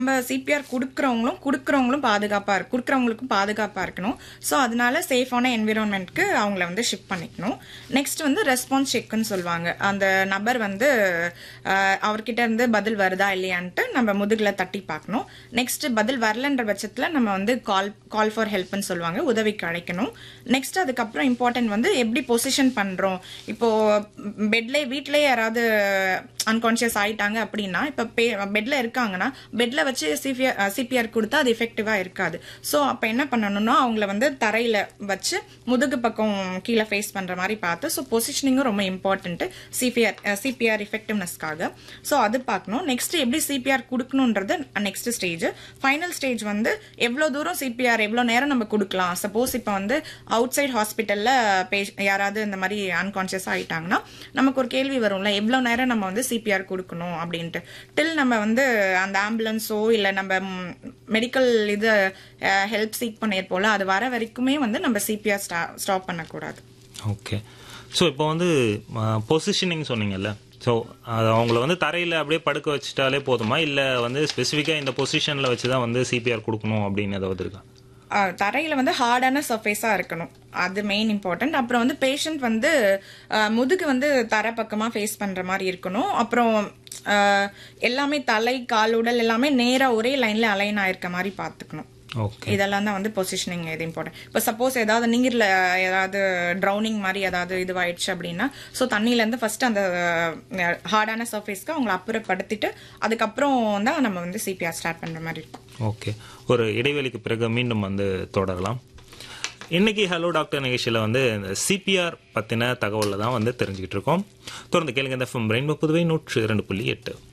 நம்ம சிபிஆர் கொடுக்குறவங்களும் கொடுக்குறவங்களும் பாதுகாப்பாக இருக்கு கொடுக்குறவங்களுக்கும் பாதுகாப்பாக இருக்கணும் ஸோ அதனால சேஃபான என்விரான்மெண்ட்க்கு அவங்கள வந்து ஷிஃப்ட் பண்ணிக்கணும் நெக்ஸ்ட் வந்து ரெஸ்பான்ஸ் செக்னு சொல்லுவாங்க அந்த நபர் வந்து அஹ், அவர்கிட்ட இருந்து பதில் வருதா இல்லையான்ட்டு நம்ம முதுகில் தட்டி பார்க்கணும் நெக்ஸ்ட் பதில் வரலன்ற பட்சத்தில் நம்ம வந்து கால் கால் ஃபார் ஹெல்ப்னு சொல்லுவாங்க உதவிக்கு அழைக்கணும் நெக்ஸ்ட் அதுக்கப்புறம் இம்பார்ட்டன்ட் வந்து எப்படி பொசிஷன் பண்ணுறோம் இப்போ பெட்ல வீட்டிலே யாராவது அன்கான்ஷியஸ் ஆயிட்டாங்க அப்படின்னா இப்போ பெட்ல இருக்காங்கன்னா பெட்ல வச்சு சிபிஆர் சிபிஆர் கொடுத்தா அது எஃபெக்டிவா இருக்காது ஸோ அப்போ என்ன பண்ணணும்னா அவங்கள வந்து தரையில வச்சு முதுகு பக்கம் கீழே ஃபேஸ் பண்ற மாதிரி பார்த்து ஸோ பொசிஷனிங்கும் ரொம்ப இம்பார்ட்டன்ட் சிபிஆர் சிபிஆர் எஃபெக்டிவ்னஸ்க்காக ஸோ அது பார்க்கணும் நெக்ஸ்ட் எப்படி சிபிஆர் கொடுக்கணுன்றது நெக்ஸ்ட் ஸ்டேஜ் ஃபைனல் ஸ்டேஜ் வந்து எவ்வளோ தூரம் சிபிஆர் எவ்வளோ நேரம் நம்ம கொடுக்கலாம் சப்போஸ் இப்போ வந்து அவுட் சைட் ஹாஸ்பிட்டலில் யாராவது இந்த மாதிரி அன்கான்ஷியஸ் ஆயிட்டாங்கன்னா நமக்கு ஒரு கேள்வி வரும்ல எவ்வளோ நேரம் நம்ம வந்து சிபிஆர் கொடுக்கணும் அப்படின்ட்டு டில் நம்ம வந்து அந்த ஆம்புலன்ஸோ இல்லை நம்ம மெடிக்கல் இது ஹெல்ப் சீக் பண்ணியிருப்போம்ல அது வர வரைக்குமே வந்து நம்ம சிபிஆர் ஸ்டாப் பண்ணக்கூடாது ஓகே ஸோ இப்போ வந்து பொசிஷனிங் சொன்னீங்கல்ல ஸோ அது அவங்கள வந்து தரையில் அப்படியே படுக்க வச்சுட்டாலே போதுமா இல்லை வந்து ஸ்பெசிஃபிக்காக இந்த பொசிஷனில் வச்சு தான் வந்து சிபிஆர் கொடுக்கணும் அப்படின்னு ஏதாவது இருக்கா அஹ், தரையில வந்து ஹார்டான சர்ஃபேஸா இருக்கணும் அது மெயின் இம்பார்ட்டன்ட் அப்புறம் வந்து பேஷண்ட் வந்து அஹ், முதுகு வந்து தரை பக்கமா ஃபேஸ் பண்ற மாதிரி இருக்கணும் அப்புறம் அஹ், எல்லாமே தலை கால் உடல் எல்லாமே நேரா ஒரே லைன்ல அலைன் ஆயிருக்க மாதிரி பார்த்துக்கணும் ஓகே இதெல்லாம் தான் வந்து பொசிஷனிங் இது இம்பார்ட்டன்ட் இப்போ சப்போஸ் ஏதாவது நீர்ல ஏதாவது ட்ரௌனிங் மாதிரி ஏதாவது இதுவாயிடுச்சு அப்படின்னா ஸோ தண்ணியிலேருந்து ஃபர்ஸ்ட் அந்த ஹார்டான சர்ஃபேஸ்க்கு அவங்கள அப்புறப்படுத்திட்டு அதுக்கப்புறம் தான் நம்ம வந்து சிபிஆர் ஸ்டார்ட் பண்ற மாதிரி இருக்கும் ஓகே ஒரு இடைவெளிக்கு பிறகு மீண்டும் வந்து தொடரலாம் இன்னைக்கு ஹலோ டாக்டர் நிகழ்ச்சியில் வந்து இந்த சிபிஆர் பற்றின தகவலை தான் வந்து தெரிஞ்சுக்கிட்டு இருக்கோம் தொடர்ந்து கேளுங்க இந்த ரெயின்போ புதுவை நூற்று இரண்டு புள்ளி எட்டு